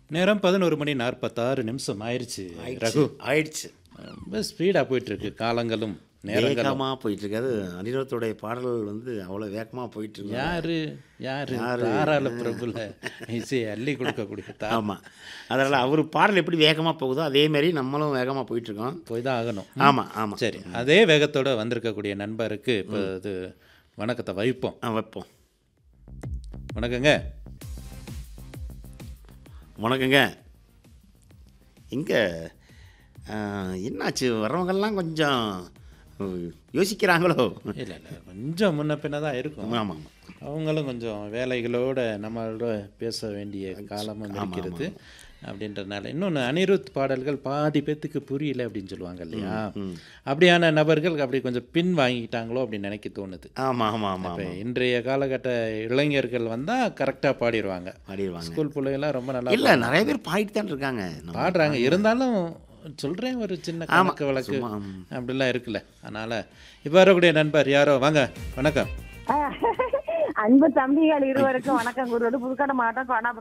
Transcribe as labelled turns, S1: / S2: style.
S1: நேரம் பதினோரு மணி நாற்பத்தாறு நிமிஷம் ஆயிடுச்சு ரகு
S2: ஆயிடுச்சு
S1: ரொம்ப ஸ்பீடாக போயிட்டுருக்கு காலங்களும் நேரங்களும்
S2: வேகமாக போயிட்டு இருக்காது அனிருத்தோடைய பாடல்கள் வந்து அவ்வளோ வேகமாக போயிட்டு இருக்கு
S1: யாரு யாரு தாராள பிரபுல இசையை அள்ளி கொடுக்கக்கூடிய தா
S2: ஆமாம் அதனால் அவர் பாடல் எப்படி வேகமாக போகுதோ அதே மாதிரி நம்மளும் வேகமாக போயிட்டு இருக்கோம்
S1: போய் தான் ஆகணும்
S2: ஆமாம் ஆமாம்
S1: சரி அதே வேகத்தோட வந்திருக்கக்கூடிய நண்பருக்கு இப்போ இது வணக்கத்தை வைப்போம்
S2: ஆ வைப்போம்
S1: வணக்கங்க
S2: வணக்கங்க இங்கே என்னாச்சு வர்றவங்கெல்லாம் கொஞ்சம் அஹ், யோசிக்கிறாங்களோ
S1: இல்லை இல்லை கொஞ்சம் முன்ன பின்ன தான் இருக்கும்
S2: ஆமாம் ஆமாம்
S1: அவங்களும் கொஞ்சம் வேலைகளோட நம்மளோட பேச வேண்டிய காலமும் இருக்கிறது அப்படின்றதுனால இன்னொன்று அனிருத் பாடல்கள் பாதி பேத்துக்கு புரியல அப்படின்னு சொல்லுவாங்க இல்லையா அப்படியான நபர்கள் அப்படி கொஞ்சம் பின் வாங்கிட்டாங்களோ அப்படின்னு நினைக்க தோணுது
S2: ஆமாம் ஆமாம் ஆமாம்
S1: இப்போ இன்றைய காலகட்ட இளைஞர்கள் வந்தால் கரெக்டாக பாடிடுவாங்க
S2: பாடிடுவாங்க
S1: ஸ்கூல் பிள்ளைங்களாம் ரொம்ப நல்லா
S2: இல்லை நிறைய பேர் பாடிட்டு தான் இருக்காங்க நம்ம-
S1: பாடுறாங்க இருந்தாலும் சொல்கிறேன் ஒரு சின்ன கணக்கு வழக்கு
S2: சும்மா, ம்.
S1: அப்படிலாம் இருக்குல்ல அதனால் இப்போ வரக்கூடிய நண்பர் யாரோ வாங்க வணக்கம்
S3: அன்பு தம்பிகள் இருவருக்கும் வணக்கம் குருவோடு புதுக்கடை மாவட்டம் கோணாபுரம்